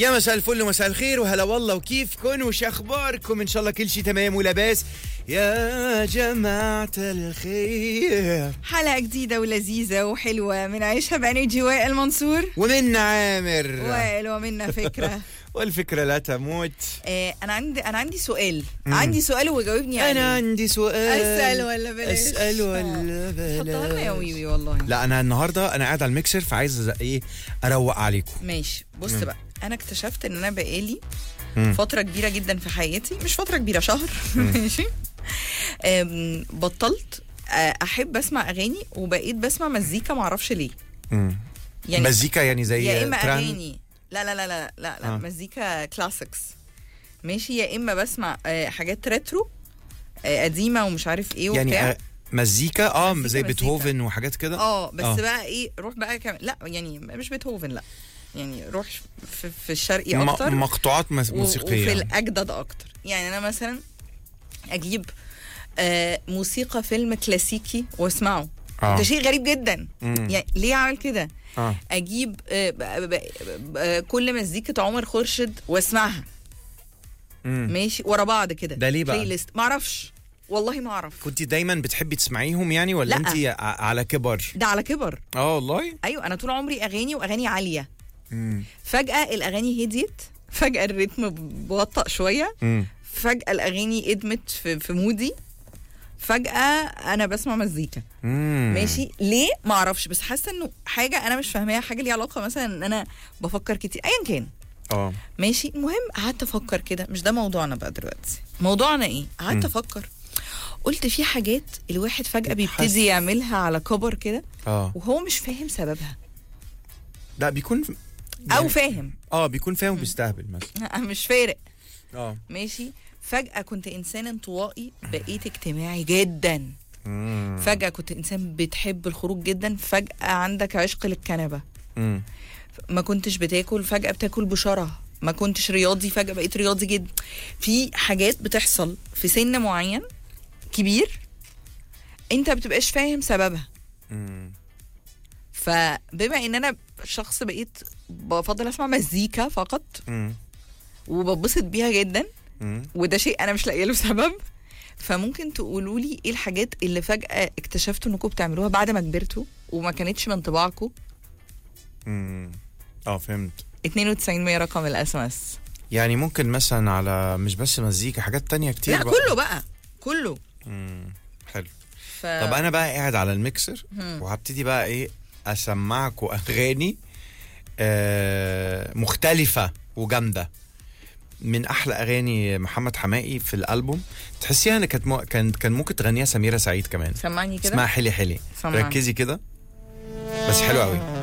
يا مساء الفل ومساء الخير وهلا والله وكيفكم وش اخباركم ان شاء الله كل شيء تمام ولاباس يا جماعة الخير حلقة جديدة ولذيذة وحلوة من عيشها بانرجي وائل منصور ومن عامر وائل ومنا فكرة والفكرة لا تموت آه انا عندي انا عندي سؤال عندي سؤال وجاوبني عليه انا عندي سؤال اسال ولا بلاش اسال ولا بلاش حطها لنا يا ويوي والله لا انا النهارده انا قاعد على الميكسر فعايز ايه اروق عليكم ماشي بص بقى انا اكتشفت ان انا بقالي مم. فترة كبيرة جدا في حياتي مش فترة كبيرة شهر ماشي آم، بطلت آه، احب اسمع اغاني وبقيت بسمع مزيكا معرفش ليه مم. يعني مزيكا يعني زي يا اما تران؟ اغاني لا لا لا لا لا, لا آه. مزيكا كلاسيكس ماشي يا اما بسمع آه، حاجات ريترو آه، قديمه ومش عارف ايه وبتاع يعني آه، مزيكا اه مزيكا، زي مزيكا. بيتهوفن وحاجات كده اه بس آه. بقى ايه روح بقى كمان لا يعني مش بيتهوفن لا يعني روح في, في الشرقي م- اكتر مقطوعات مس- و- موسيقية وفي الاجدد اكتر يعني انا مثلا اجيب آه موسيقى فيلم كلاسيكي واسمعه آه. ده شيء غريب جدا مم. يعني ليه اعمل كده اه اجيب آه، ب- ب- ب- ب- كل مزيكة عمر خورشيد واسمعها مم. ماشي ورا بعض كده ده ليه بقى؟ بلاي ليست معرفش والله ما اعرف كنت دايما بتحبي تسمعيهم يعني ولا لا. انت ع- على كبر ده على كبر اه والله ايوه انا طول عمري اغاني واغاني عاليه مم. فجاه الاغاني هديت فجاه الريتم بطأ شويه مم. فجاه الاغاني ادمت في, في مودي فجاه انا بسمع مزيكا مم. ماشي ليه ما اعرفش بس حاسه انه حاجه انا مش فاهماها حاجه ليها علاقه مثلا ان انا بفكر كتير ايا كان اه ماشي المهم قعدت افكر كده مش ده موضوعنا بقى دلوقتي موضوعنا ايه قعدت افكر قلت في حاجات الواحد فجاه بتحس- بيبتدي يعملها على كبر كده اه وهو مش فاهم سببها لا بيكون او يعني- فاهم اه بيكون فاهم بيستهبل مثلا مش فارق اه ماشي فجأة كنت إنسان انطوائي بقيت اجتماعي جدا مم. فجأة كنت إنسان بتحب الخروج جدا فجأة عندك عشق للكنبة مم. ما كنتش بتاكل فجأة بتاكل بشره ما كنتش رياضي فجأة بقيت رياضي جدا في حاجات بتحصل في سن معين كبير انت بتبقاش فاهم سببها مم. فبما ان انا شخص بقيت بفضل اسمع مزيكا فقط مم. وببسط بيها جدا مم. وده شيء انا مش لاقيه له سبب فممكن تقولوا لي ايه الحاجات اللي فجأة اكتشفتوا انكم بتعملوها بعد ما كبرتوا وما كانتش من طباعكم مم. اه فهمت 92 100 رقم الاس ام اس يعني ممكن مثلا على مش بس مزيكا حاجات تانية كتير لا بقى. كله بقى كله مم. حلو ف... طب انا بقى قاعد على الميكسر مم. وهبتدي بقى ايه اسمعكم اغاني آه مختلفه وجامده من احلى اغاني محمد حماقي في الالبوم تحسيها ان كانت مو... كان كان ممكن تغنيها سميره سعيد كمان سمعني كده اسمها حلي حلي سمعني. ركزي كده بس حلو قوي